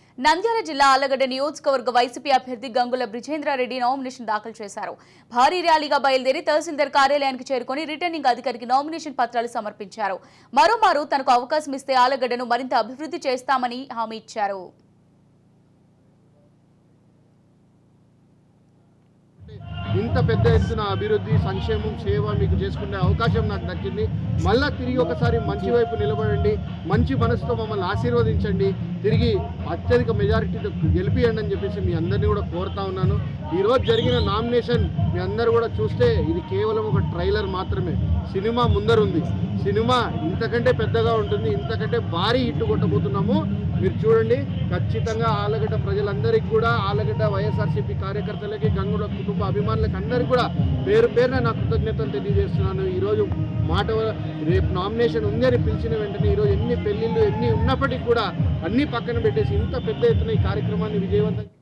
నంద్యాల జిల్లా ఆలగడ్డ నియోజకవర్గ వైసీపీ అభ్యర్థి గంగుల బ్రిజేంద్రారెడ్డి నామినేషన్ దాఖలు చేశారు భారీ ర్యాలీగా బయలుదేరి తహసీల్దార్ కార్యాలయానికి చేరుకొని రిటర్నింగ్ అధికారికి నామినేషన్ పత్రాలు సమర్పించారు మరోమారు తనకు అవకాశం ఇస్తే ఆలగడ్డను మరింత అభివృద్ధి చేస్తామని హామీ ఇచ్చారు ఇంత పెద్ద ఎత్తున అభివృద్ధి సంక్షేమం సేవ మీకు చేసుకునే అవకాశం నాకు దక్కింది మళ్ళా తిరిగి ఒకసారి మంచి వైపు నిలబడండి మంచి మనసుతో మమ్మల్ని ఆశీర్వదించండి తిరిగి అత్యధిక మెజారిటీతో గెలిపియండి అని చెప్పేసి మీ అందరినీ కూడా కోరుతా ఉన్నాను ఈరోజు జరిగిన నామినేషన్ మీ అందరూ కూడా చూస్తే ఇది కేవలం ఒక ట్రైలర్ మాత్రమే సినిమా ముందరుంది సినిమా ఇంతకంటే పెద్దగా ఉంటుంది ఇంతకంటే భారీ హిట్ కొట్టబోతున్నాము మీరు చూడండి ఖచ్చితంగా ఆలగడ్డ ప్రజలందరికీ కూడా ఆలగడ్డ వైఎస్ఆర్సీపీ కార్యకర్తలకి గంగుల కుటుంబ అభిమానులకి అందరికీ కూడా పేరు పేరున నా కృతజ్ఞతలు తెలియజేస్తున్నాను ఈరోజు మాట రేపు నామినేషన్ ఉంది అని పిలిచిన వెంటనే ఈరోజు ఎన్ని పెళ్ళిళ్ళు ఎన్ని ఉన్నప్పటికీ కూడా అన్ని పక్కన పెట్టేసి ఇంత పెద్ద ఎత్తున ఈ కార్యక్రమాన్ని విజయవంతం